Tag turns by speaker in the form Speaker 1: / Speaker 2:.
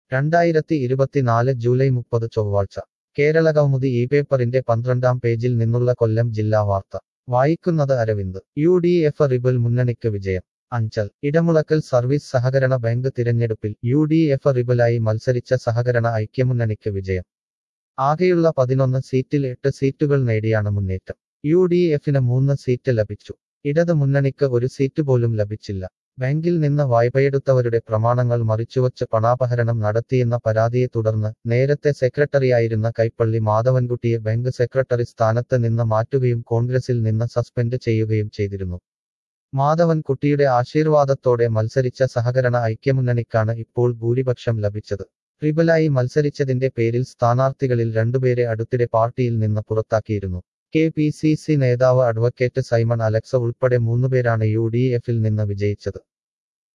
Speaker 1: രണ്ടായിരത്തി ഇരുപത്തിനാല് ജൂലൈ മുപ്പത് ചൊവ്വാഴ്ച കേരളകൗമുദി ഈ പേപ്പറിന്റെ പന്ത്രണ്ടാം പേജിൽ നിന്നുള്ള കൊല്ലം ജില്ലാ വാർത്ത വായിക്കുന്നത് Aravind U D F rebel മുന്നണിക്ക് വിജയം അഞ്ചൽ ഇടമുളക്കൽ സർവീസ് സഹകരണ ബാങ്ക് തിരഞ്ഞെടുപ്പിൽ യു ഡി എഫ് റിബലായി മത്സരിച്ച സഹകരണ ഐക്യമുന്നണിക്ക് വിജയം ആകെയുള്ള പതിനൊന്ന് സീറ്റിൽ എട്ട് സീറ്റുകൾ നേടിയാണ് മുന്നേറ്റം യു ഡി എഫിന് മൂന്ന് സീറ്റ് ലഭിച്ചു ഇടത് മുന്നണിക്ക് ഒരു സീറ്റ് പോലും ലഭിച്ചില്ല ബാങ്കിൽ നിന്ന് വായ്പയെടുത്തവരുടെ പ്രമാണങ്ങൾ മറിച്ചുവച്ച് പണാപഹരണം നടത്തിയെന്ന പരാതിയെ തുടർന്ന് നേരത്തെ സെക്രട്ടറിയായിരുന്ന കൈപ്പള്ളി മാധവൻകുട്ടിയെ ബാങ്ക് സെക്രട്ടറി സ്ഥാനത്ത് നിന്ന് മാറ്റുകയും കോൺഗ്രസിൽ നിന്ന് സസ്പെൻഡ് ചെയ്യുകയും ചെയ്തിരുന്നു മാധവൻകുട്ടിയുടെ ആശീർവാദത്തോടെ മത്സരിച്ച സഹകരണ ഐക്യമുന്നണിക്കാണ് ഇപ്പോൾ ഭൂരിപക്ഷം ലഭിച്ചത് റിബലായി മത്സരിച്ചതിന്റെ പേരിൽ സ്ഥാനാർത്ഥികളിൽ രണ്ടുപേരെ അടുത്തിടെ പാർട്ടിയിൽ നിന്ന് പുറത്താക്കിയിരുന്നു കെ പി സി സി നേതാവ് അഡ്വക്കേറ്റ് സൈമൺ അലക്സ ഉൾപ്പെടെ മൂന്നുപേരാണ് യു ഡി എഫിൽ നിന്ന് വിജയിച്ചത്